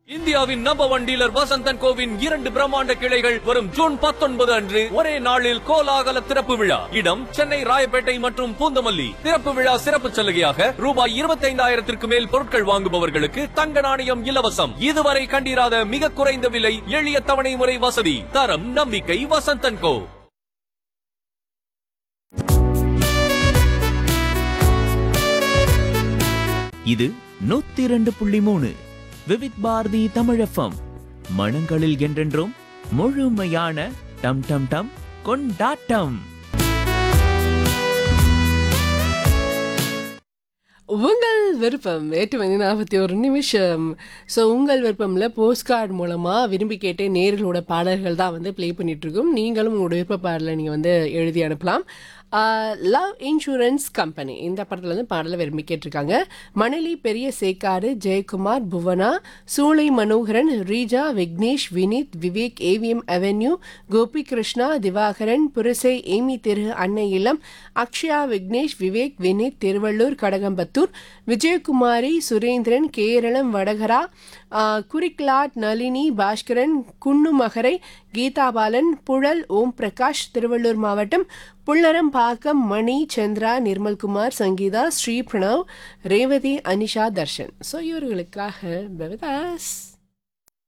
இந்தியாவின் number one dealer Vasanthan கோவின் இரண்டு பிரம்மாண்ட கிளைகள் வரும் ஜூன் பத்தொன்பது அன்று ஒரே நாளில் கோலாகல திறப்பு விழா இடம் சென்னை ராயப்பேட்டை மற்றும் பூந்தமல்லி திறப்பு விழா சிறப்பு சலுகையாக ரூபாய் இருபத்தைந்தாயிரத்திற்கு மேல் பொருட்கள் வாங்குபவர்களுக்கு தங்க நாணயம் இலவசம் இதுவரை கண்டிராத மிக குறைந்த விலை எளிய தவணை முறை வசதி தரம் நம்பிக்கை வசந்தன் கோ இது நூத்தி இரண்டு புள்ளி மூணு விவித் பாரதி தமிழஃபம் மனங்களில் என்றென்றும் முழுமையான டம் டம் டம் கொண்டாட்டம் உங்கள் விருப்பம் எட்டு மணி நாற்பத்தி ஒரு நிமிஷம் ஸோ உங்கள் விருப்பம்ல போஸ்ட் கார்டு மூலமாக விரும்பி கேட்டு நேர்களோட பாடல்கள் தான் வந்து ப்ளே பண்ணிட்டு இருக்கோம் நீங்களும் உங்களோட விருப்ப பாடலை நீங்கள் வந்து எழுதி அனுப்பலாம் லவ் இன்சூரன்ஸ் கம்பெனி இந்த படத்துல இருந்து பாடலை விரும்பி கேட்டிருக்காங்க மணலி பெரிய சேக்காடு ஜெயக்குமார் புவனா சூளை மனோகரன் ரீஜா விக்னேஷ் வினித் விவேக் ஏவிஎம் அவென்யூ கோபி கிருஷ்ணா திவாகரன் புரசை ஏமி திரு அன்னை இல்லம் அக்ஷயா விக்னேஷ் விவேக் வினித் திருவள்ளூர் கடகம்பத்தூர் விஜயகுமாரி சுரேந்திரன் கேரளம் வடகரா ஆ, குறிக்லாட் நளினி பாஸ்கரன் குன்னுமகரை கீதாபாலன் புழல் ஓம் பிரகாஷ் திருவள்ளூர் மாவட்டம் புள்ளரம்பாக்கம் மணி சந்திரா நிர்மல்குமார் சங்கீதா ஸ்ரீ பிரணவ் ரேவதி அனிஷா தர்ஷன் ஸோ இவர்களுக்காக பவதாஸ்